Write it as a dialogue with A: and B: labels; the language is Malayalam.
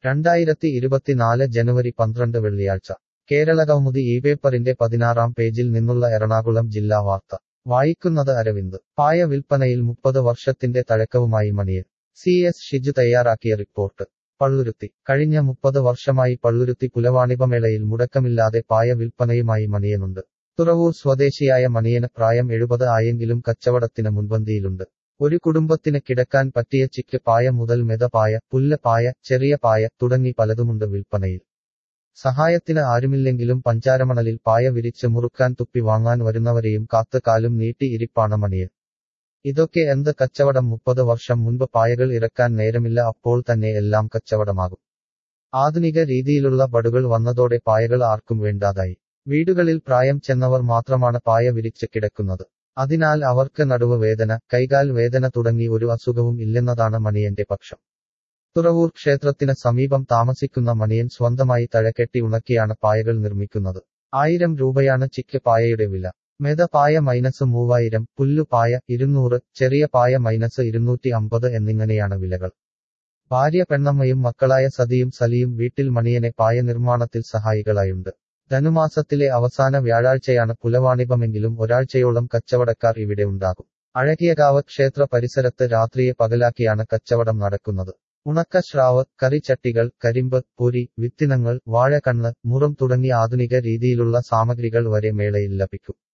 A: രണ്ടായിരത്തി ഇരുപത്തിനാല് ജനുവരി പന്ത്രണ്ട് വെള്ളിയാഴ്ച കേരളകൗമുദി ഈ പേപ്പറിന്റെ പതിനാറാം പേജിൽ നിന്നുള്ള എറണാകുളം ജില്ലാ വാർത്ത വായിക്കുന്നത് അരവിന്ദ് പായ വിൽപ്പനയിൽ മുപ്പത് വർഷത്തിന്റെ തഴക്കവുമായി മണിയൻ സി എസ് ഷിജു തയ്യാറാക്കിയ റിപ്പോർട്ട് പള്ളുരുത്തി കഴിഞ്ഞ മുപ്പത് വർഷമായി പള്ളുരുത്തി പുലവാണിപമേളയിൽ മുടക്കമില്ലാതെ പായ വിൽപ്പനയുമായി മണിയനുണ്ട് തുറവൂർ സ്വദേശിയായ മണിയന് പ്രായം എഴുപത് ആയെങ്കിലും കച്ചവടത്തിന് മുൻപന്തിയിലുണ്ട് ഒരു കുടുംബത്തിന് കിടക്കാൻ പറ്റിയ ചിക്ക് പായ മുതൽ മെതപായ പുല്ല് പായ ചെറിയ പായ തുടങ്ങി പലതുമുണ്ട് വിൽപ്പനയിൽ സഹായത്തിന് ആരുമില്ലെങ്കിലും പഞ്ചാരമണലിൽ പായ വിരിച്ച് മുറുക്കാൻ തുപ്പി വാങ്ങാൻ വരുന്നവരെയും കാത്ത് കാലും നീട്ടി ഇരിപ്പാണ് മണിയൻ ഇതൊക്കെ എന്ത് കച്ചവടം മുപ്പത് വർഷം മുൻപ് പായകൾ ഇറക്കാൻ നേരമില്ല അപ്പോൾ തന്നെ എല്ലാം കച്ചവടമാകും ആധുനിക രീതിയിലുള്ള ബടുകൾ വന്നതോടെ പായകൾ ആർക്കും വേണ്ടാതായി വീടുകളിൽ പ്രായം ചെന്നവർ മാത്രമാണ് പായ വിരിച്ച് കിടക്കുന്നത് അതിനാൽ അവർക്ക് നടുവ് വേദന കൈകാൽ വേദന തുടങ്ങി ഒരു അസുഖവും ഇല്ലെന്നതാണ് മണിയന്റെ പക്ഷം തുറവൂർ ക്ഷേത്രത്തിന് സമീപം താമസിക്കുന്ന മണിയൻ സ്വന്തമായി തഴക്കെട്ടി ഉണക്കിയാണ് പായകൾ നിർമ്മിക്കുന്നത് ആയിരം രൂപയാണ് ചിക്ക് പായയുടെ വില മെത പായ മൈനസ് മൂവായിരം പുല്ലു പായ ഇരുന്നൂറ് ചെറിയ പായ മൈനസ് ഇരുന്നൂറ്റി അമ്പത് എന്നിങ്ങനെയാണ് വിലകൾ ഭാര്യ പെണ്ണമ്മയും മക്കളായ സതിയും സലിയും വീട്ടിൽ മണിയനെ പായ നിർമ്മാണത്തിൽ സഹായികളായുണ്ട് ധനുമാസത്തിലെ അവസാന വ്യാഴാഴ്ചയാണ് പുലവാണിപമെങ്കിലും ഒരാഴ്ചയോളം കച്ചവടക്കാർ ഇവിടെ ഉണ്ടാകും അഴകിയകാവ് ക്ഷേത്ര പരിസരത്ത് രാത്രിയെ പകലാക്കിയാണ് കച്ചവടം നടക്കുന്നത് ഉണക്ക ശ്രാവ് കറിച്ചട്ടികൾ കരിമ്പ് പൊരി വിത്തിനങ്ങൾ വാഴക്കണ്ണ് മുറം തുടങ്ങിയ ആധുനിക രീതിയിലുള്ള സാമഗ്രികൾ വരെ മേളയിൽ ലഭിക്കും